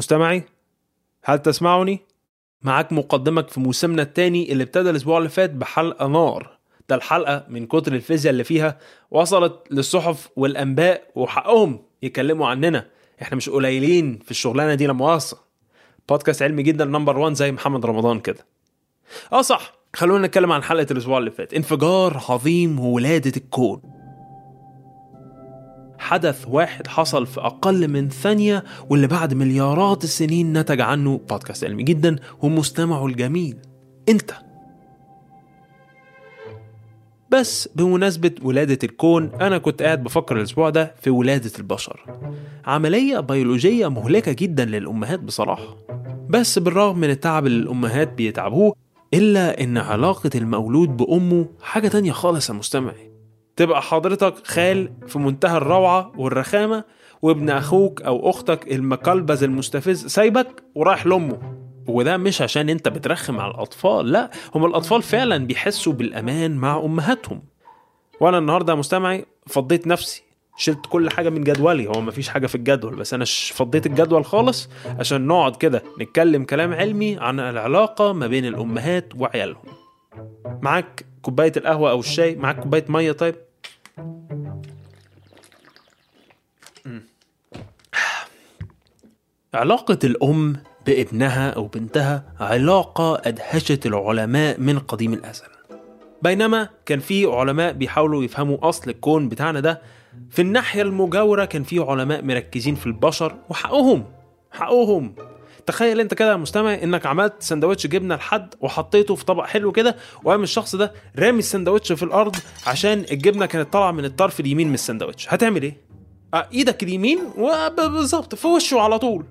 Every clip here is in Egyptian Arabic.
مستمعي هل تسمعني؟ معاك مقدمك في موسمنا التاني اللي ابتدى الأسبوع اللي فات بحلقة نار ده الحلقة من كتر الفيزياء اللي فيها وصلت للصحف والأنباء وحقهم يتكلموا عننا احنا مش قليلين في الشغلانة دي لما مؤاخذة بودكاست علمي جدا نمبر 1 زي محمد رمضان كده اه صح خلونا نتكلم عن حلقة الأسبوع اللي فات انفجار عظيم وولادة الكون حدث واحد حصل في أقل من ثانية واللي بعد مليارات السنين نتج عنه بودكاست علمي جدا ومستمعه الجميل أنت بس بمناسبة ولادة الكون أنا كنت قاعد بفكر الأسبوع ده في ولادة البشر عملية بيولوجية مهلكة جدا للأمهات بصراحة بس بالرغم من التعب اللي الأمهات بيتعبوه إلا إن علاقة المولود بأمه حاجة تانية خالص يا مستمعي تبقى حضرتك خال في منتهى الروعة والرخامة وابن أخوك أو أختك المكلبز المستفز سايبك ورايح لأمه وده مش عشان انت بترخم على الأطفال لا هم الأطفال فعلا بيحسوا بالأمان مع أمهاتهم وأنا النهاردة يا مستمعي فضيت نفسي شلت كل حاجة من جدولي هو مفيش حاجة في الجدول بس أنا ش- فضيت الجدول خالص عشان نقعد كده نتكلم كلام علمي عن العلاقة ما بين الأمهات وعيالهم معاك كوباية القهوة أو الشاي معاك كوباية مية طيب مم. علاقة الأم بابنها أو بنتها علاقة أدهشت العلماء من قديم الأزل بينما كان في علماء بيحاولوا يفهموا أصل الكون بتاعنا ده في الناحية المجاورة كان في علماء مركزين في البشر وحقهم حقهم تخيل انت كده يا مستمع انك عملت سندوتش جبنه لحد وحطيته في طبق حلو كده وقام الشخص ده رامي السندوتش في الارض عشان الجبنه كانت طالعه من الطرف اليمين من السندوتش هتعمل ايه آه، ايدك اليمين وبالظبط في وشه على طول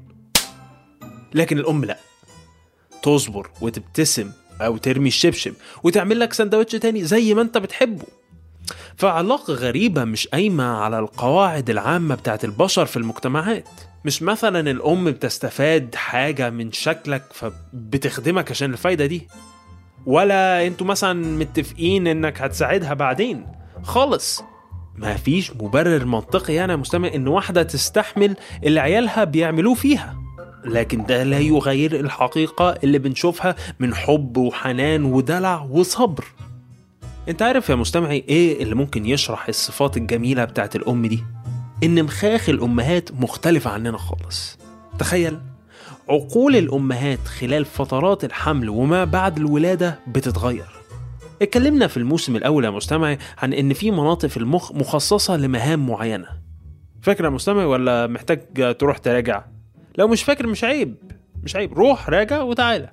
لكن الام لا تصبر وتبتسم او ترمي الشبشب وتعمل لك سندوتش تاني زي ما انت بتحبه فعلاقة غريبة مش قايمة على القواعد العامة بتاعت البشر في المجتمعات مش مثلا الأم بتستفاد حاجة من شكلك فبتخدمك عشان الفايدة دي ولا انتوا مثلا متفقين انك هتساعدها بعدين خالص ما فيش مبرر منطقي يعني يا مستمع ان واحدة تستحمل اللي عيالها بيعملوه فيها لكن ده لا يغير الحقيقة اللي بنشوفها من حب وحنان ودلع وصبر انت عارف يا مستمعي ايه اللي ممكن يشرح الصفات الجميلة بتاعت الأم دي؟ إن مخاخ الأمهات مختلفة عننا خالص تخيل عقول الأمهات خلال فترات الحمل وما بعد الولادة بتتغير اتكلمنا في الموسم الأول يا مستمعي عن إن في مناطق في المخ مخصصة لمهام معينة فاكر يا مستمعي ولا محتاج تروح تراجع؟ لو مش فاكر مش عيب مش عيب روح راجع وتعالى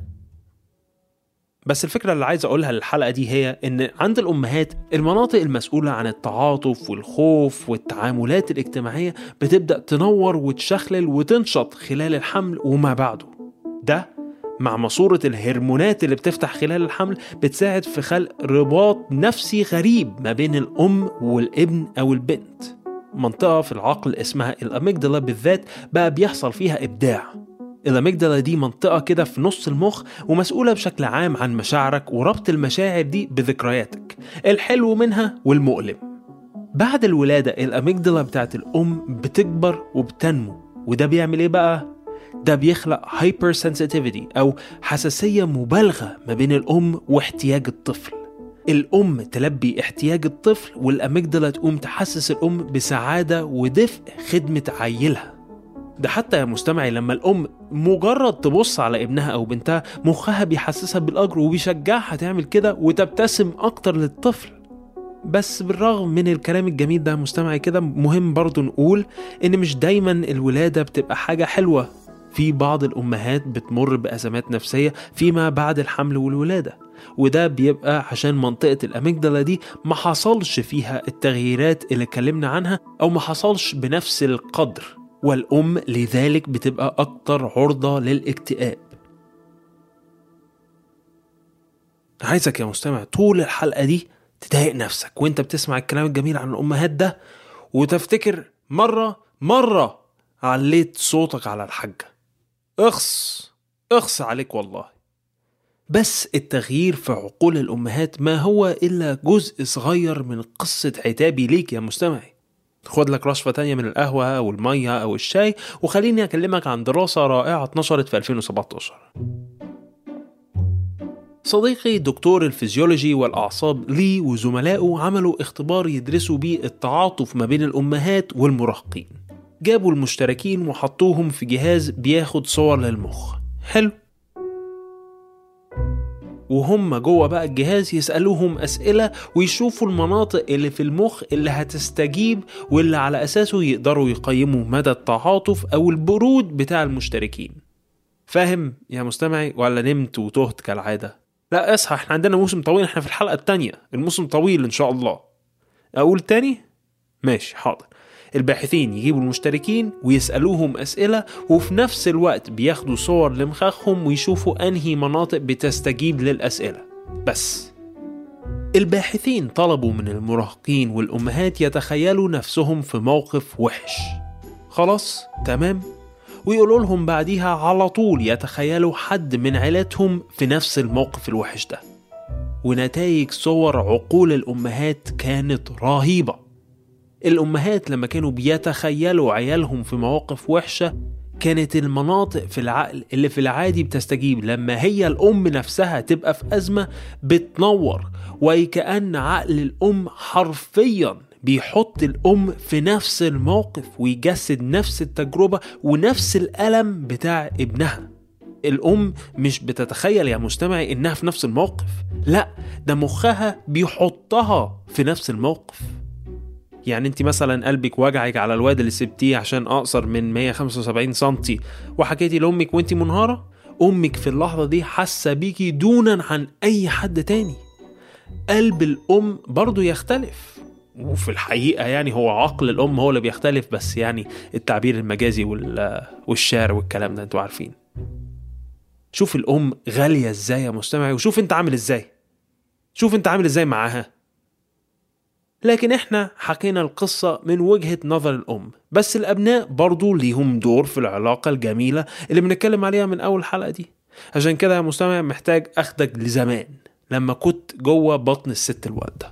بس الفكرة اللي عايز أقولها للحلقة دي هي إن عند الأمهات المناطق المسؤولة عن التعاطف والخوف والتعاملات الاجتماعية بتبدأ تنور وتشخلل وتنشط خلال الحمل وما بعده ده مع ماسورة الهرمونات اللي بتفتح خلال الحمل بتساعد في خلق رباط نفسي غريب ما بين الأم والابن أو البنت منطقة في العقل اسمها الأميجدلا بالذات بقى بيحصل فيها إبداع الأميجدلا دي منطقة كده في نص المخ ومسؤولة بشكل عام عن مشاعرك وربط المشاعر دي بذكرياتك الحلو منها والمؤلم بعد الولادة الأميجدلا بتاعت الأم بتكبر وبتنمو وده بيعمل إيه بقى؟ ده بيخلق هايبر سنسيتيفيتي أو حساسية مبالغة ما بين الأم واحتياج الطفل الأم تلبي احتياج الطفل والأميجدلا تقوم تحسس الأم بسعادة ودفء خدمة عيلها ده حتى يا مستمعي لما الأم مجرد تبص على ابنها أو بنتها مخها بيحسسها بالأجر وبيشجعها تعمل كده وتبتسم أكتر للطفل بس بالرغم من الكلام الجميل ده يا مستمعي كده مهم برضو نقول إن مش دايما الولادة بتبقى حاجة حلوة في بعض الأمهات بتمر بأزمات نفسية فيما بعد الحمل والولادة وده بيبقى عشان منطقة الأميجدلا دي ما حصلش فيها التغييرات اللي اتكلمنا عنها أو ما حصلش بنفس القدر والأم لذلك بتبقى أكتر عرضة للاكتئاب عايزك يا مستمع طول الحلقة دي تضايق نفسك وانت بتسمع الكلام الجميل عن الأمهات ده وتفتكر مرة مرة عليت صوتك على الحاجة اخص اخص عليك والله بس التغيير في عقول الأمهات ما هو إلا جزء صغير من قصة عتابي ليك يا مستمعي خد لك رشفة تانية من القهوة أو المية أو الشاي وخليني أكلمك عن دراسة رائعة اتنشرت في 2017 صديقي دكتور الفيزيولوجي والأعصاب لي وزملائه عملوا اختبار يدرسوا بيه التعاطف ما بين الأمهات والمراهقين جابوا المشتركين وحطوهم في جهاز بياخد صور للمخ حلو وهم جوه بقى الجهاز يسألوهم أسئلة ويشوفوا المناطق اللي في المخ اللي هتستجيب واللي على أساسه يقدروا يقيموا مدى التعاطف أو البرود بتاع المشتركين فاهم يا مستمعي ولا نمت وتهت كالعادة لا اصحى احنا عندنا موسم طويل احنا في الحلقة التانية الموسم طويل ان شاء الله اقول تاني ماشي حاضر الباحثين يجيبوا المشتركين ويسألوهم أسئلة وفي نفس الوقت بياخدوا صور لمخاخهم ويشوفوا أنهي مناطق بتستجيب للأسئلة بس الباحثين طلبوا من المراهقين والأمهات يتخيلوا نفسهم في موقف وحش خلاص تمام ويقولوا لهم بعديها على طول يتخيلوا حد من عيلتهم في نفس الموقف الوحش ده ونتائج صور عقول الأمهات كانت رهيبة الأمهات لما كانوا بيتخيلوا عيالهم في مواقف وحشة كانت المناطق في العقل اللي في العادي بتستجيب لما هي الأم نفسها تبقى في أزمة بتنور وكأن عقل الأم حرفيا بيحط الأم في نفس الموقف ويجسد نفس التجربة ونفس الألم بتاع ابنها الأم مش بتتخيل يا مستمعي إنها في نفس الموقف لا ده مخها بيحطها في نفس الموقف يعني انت مثلا قلبك وجعك على الواد اللي سبتيه عشان اقصر من 175 سنتي وحكيتي لامك وانت منهاره امك في اللحظه دي حاسه بيكي دونا عن اي حد تاني قلب الام برضه يختلف وفي الحقيقه يعني هو عقل الام هو اللي بيختلف بس يعني التعبير المجازي والشعر والكلام ده انتوا عارفين شوف الام غاليه ازاي يا مستمعي وشوف انت عامل ازاي شوف انت عامل ازاي معاها لكن احنا حكينا القصة من وجهة نظر الأم بس الأبناء برضو ليهم دور في العلاقة الجميلة اللي بنتكلم عليها من أول حلقة دي عشان كده يا مستمع محتاج أخدك لزمان لما كنت جوه بطن الست الوالدة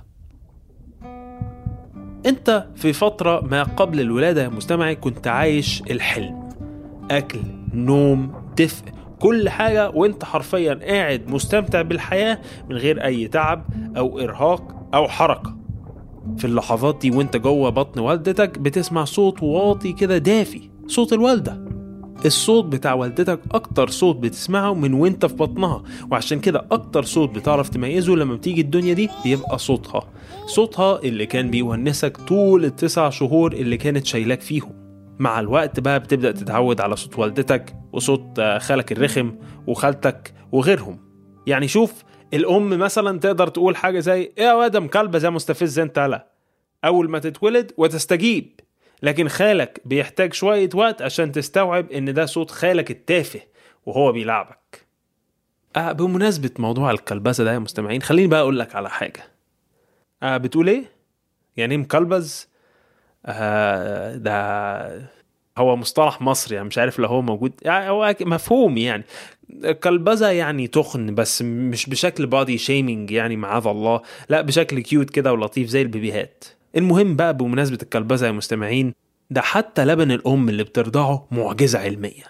انت في فترة ما قبل الولادة يا مستمعي كنت عايش الحلم أكل نوم دفء كل حاجة وانت حرفيا قاعد مستمتع بالحياة من غير أي تعب أو إرهاق أو حركة في اللحظات دي وانت جوه بطن والدتك بتسمع صوت واطي كده دافي صوت الوالدة الصوت بتاع والدتك أكتر صوت بتسمعه من وانت في بطنها وعشان كده أكتر صوت بتعرف تميزه لما بتيجي الدنيا دي بيبقى صوتها صوتها اللي كان بيونسك طول التسع شهور اللي كانت شايلاك فيهم مع الوقت بقى بتبدأ تتعود على صوت والدتك وصوت خالك الرخم وخالتك وغيرهم يعني شوف الام مثلا تقدر تقول حاجه زي ايه يا واد مكلبه زي مستفز انت لا اول ما تتولد وتستجيب لكن خالك بيحتاج شويه وقت عشان تستوعب ان ده صوت خالك التافه وهو بيلعبك آه بمناسبة موضوع الكلبسة ده يا مستمعين خليني بقى أقول لك على حاجة آه بتقول إيه؟ يعني إيه مكلبز؟ آه ده هو مصطلح مصري يعني مش عارف لو هو موجود يعني هو مفهوم يعني كلبزة يعني تخن بس مش بشكل بادي شيمينج يعني معاذ الله لا بشكل كيوت كده ولطيف زي البيبيهات المهم بقى بمناسبة الكلبزة يا مستمعين ده حتى لبن الأم اللي بترضعه معجزة علمية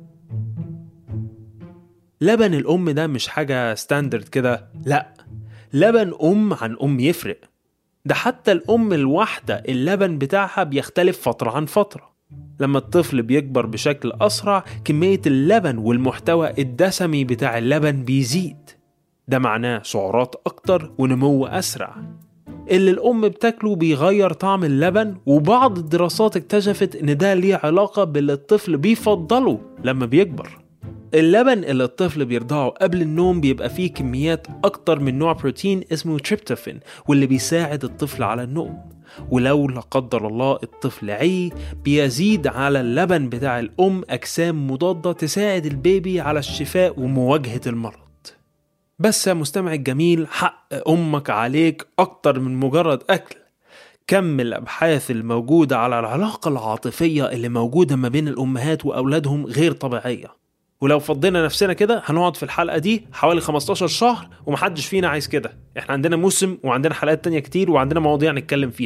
لبن الأم ده مش حاجة ستاندرد كده لا لبن أم عن أم يفرق ده حتى الأم الواحدة اللبن بتاعها بيختلف فترة عن فترة لما الطفل بيكبر بشكل أسرع كمية اللبن والمحتوى الدسمي بتاع اللبن بيزيد ده معناه سعرات أكتر ونمو أسرع اللي الأم بتاكله بيغير طعم اللبن وبعض الدراسات اكتشفت إن ده ليه علاقة باللي الطفل بيفضله لما بيكبر اللبن اللي الطفل بيرضعه قبل النوم بيبقى فيه كميات أكتر من نوع بروتين اسمه تريبتوفين واللي بيساعد الطفل على النوم ولو لا قدر الله الطفل عي بيزيد على اللبن بتاع الأم أجسام مضادة تساعد البيبي على الشفاء ومواجهة المرض بس يا مستمع الجميل حق أمك عليك أكتر من مجرد أكل كم الأبحاث الموجودة على العلاقة العاطفية اللي موجودة ما بين الأمهات وأولادهم غير طبيعية ولو فضينا نفسنا كده هنقعد في الحلقة دي حوالي 15 شهر ومحدش فينا عايز كده احنا عندنا موسم وعندنا حلقات تانية كتير وعندنا مواضيع نتكلم فيها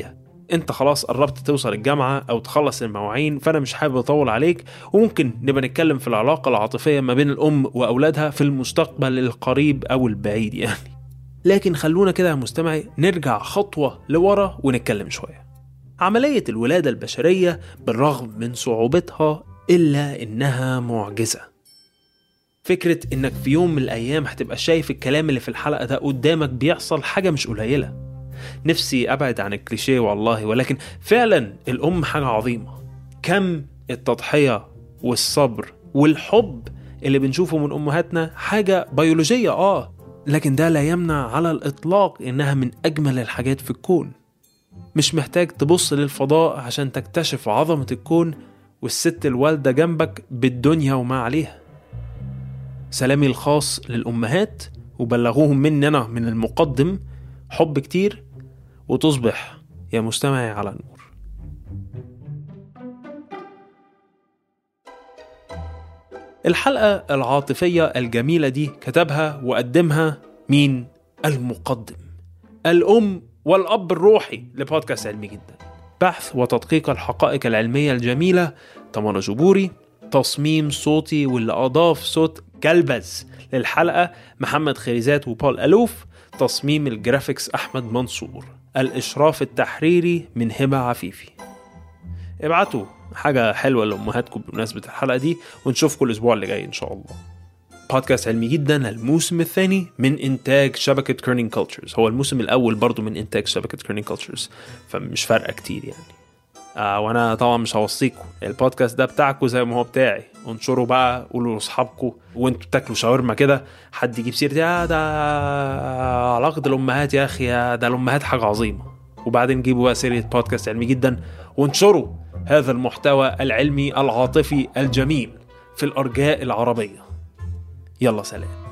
انت خلاص قربت توصل الجامعة او تخلص المواعين فانا مش حابب اطول عليك وممكن نبقى نتكلم في العلاقة العاطفية ما بين الام واولادها في المستقبل القريب او البعيد يعني لكن خلونا كده يا مستمعي نرجع خطوة لورا ونتكلم شوية عملية الولادة البشرية بالرغم من صعوبتها إلا إنها معجزة فكرة إنك في يوم من الأيام هتبقى شايف الكلام اللي في الحلقة ده قدامك بيحصل حاجة مش قليلة نفسي أبعد عن الكليشيه والله ولكن فعلا الأم حاجة عظيمة كم التضحية والصبر والحب اللي بنشوفه من أمهاتنا حاجة بيولوجية آه لكن ده لا يمنع على الإطلاق إنها من أجمل الحاجات في الكون مش محتاج تبص للفضاء عشان تكتشف عظمة الكون والست الوالدة جنبك بالدنيا وما عليها سلامي الخاص للأمهات وبلغوهم مننا من المقدم حب كتير وتصبح يا مستمعي على نور الحلقة العاطفية الجميلة دي كتبها وقدمها مين؟ المقدم الأم والأب الروحي لبودكاست علمي جدا بحث وتدقيق الحقائق العلمية الجميلة تمر جبوري تصميم صوتي واللي أضاف صوت كلبز للحلقة محمد خريزات وبول ألوف تصميم الجرافيكس أحمد منصور الإشراف التحريري من هبة عفيفي ابعتوا حاجة حلوة لأمهاتكم بمناسبة الحلقة دي ونشوفكم الأسبوع اللي جاي إن شاء الله بودكاست علمي جدا الموسم الثاني من إنتاج شبكة كيرنينج كولتشرز هو الموسم الأول برضو من إنتاج شبكة كيرنينج كولتشرز فمش فارقة كتير يعني آه وانا طبعا مش هوصيكم البودكاست ده بتاعكم زي ما هو بتاعي انشروا بقى قولوا لاصحابكم وانتوا بتاكلوا شاورما كده حد يجيب سيرتي يا ده علاقه الامهات يا اخي يا ده الامهات حاجه عظيمه وبعدين جيبوا بقى سيرة بودكاست علمي جدا وانشروا هذا المحتوى العلمي العاطفي الجميل في الارجاء العربيه يلا سلام